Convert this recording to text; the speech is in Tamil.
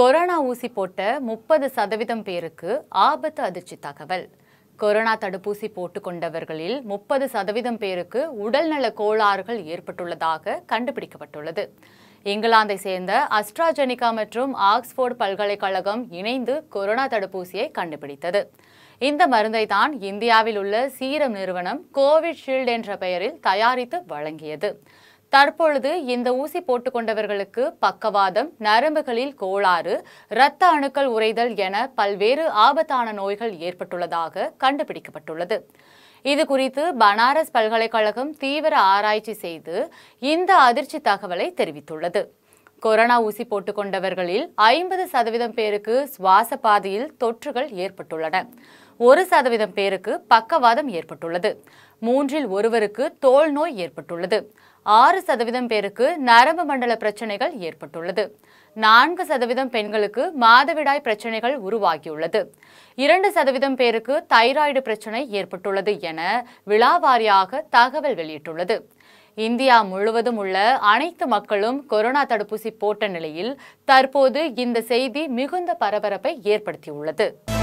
கொரோனா ஊசி போட்ட முப்பது சதவீதம் பேருக்கு ஆபத்து அதிர்ச்சி தகவல் கொரோனா தடுப்பூசி போட்டுக்கொண்டவர்களில் முப்பது சதவீதம் பேருக்கு உடல்நல கோளாறுகள் ஏற்பட்டுள்ளதாக கண்டுபிடிக்கப்பட்டுள்ளது இங்கிலாந்தை சேர்ந்த அஸ்ட்ராஜெனிகா மற்றும் ஆக்ஸ்போர்ட் பல்கலைக்கழகம் இணைந்து கொரோனா தடுப்பூசியை கண்டுபிடித்தது இந்த மருந்தை தான் இந்தியாவில் உள்ள சீரம் நிறுவனம் கோவிட்ஷீல்டு என்ற பெயரில் தயாரித்து வழங்கியது தற்பொழுது இந்த ஊசி போட்டுக்கொண்டவர்களுக்கு பக்கவாதம் நரம்புகளில் கோளாறு இரத்த அணுக்கள் உறைதல் என பல்வேறு ஆபத்தான நோய்கள் ஏற்பட்டுள்ளதாக கண்டுபிடிக்கப்பட்டுள்ளது இது குறித்து பனாரஸ் பல்கலைக்கழகம் தீவிர ஆராய்ச்சி செய்து இந்த அதிர்ச்சி தகவலை தெரிவித்துள்ளது கொரோனா ஊசி போட்டுக்கொண்டவர்களில் ஐம்பது சதவீதம் பேருக்கு சுவாச பாதையில் தொற்றுகள் ஏற்பட்டுள்ளன ஒரு சதவீதம் பேருக்கு பக்கவாதம் ஏற்பட்டுள்ளது மூன்றில் ஒருவருக்கு தோல் நோய் ஏற்பட்டுள்ளது ஆறு சதவீதம் பேருக்கு நரம்பு மண்டல பிரச்சனைகள் ஏற்பட்டுள்ளது நான்கு சதவீதம் பெண்களுக்கு மாதவிடாய் பிரச்சனைகள் உருவாகியுள்ளது இரண்டு சதவீதம் பேருக்கு தைராய்டு பிரச்சனை ஏற்பட்டுள்ளது என விழாவாரியாக தகவல் வெளியிட்டுள்ளது இந்தியா முழுவதும் உள்ள அனைத்து மக்களும் கொரோனா தடுப்பூசி போட்ட நிலையில் தற்போது இந்த செய்தி மிகுந்த பரபரப்பை ஏற்படுத்தியுள்ளது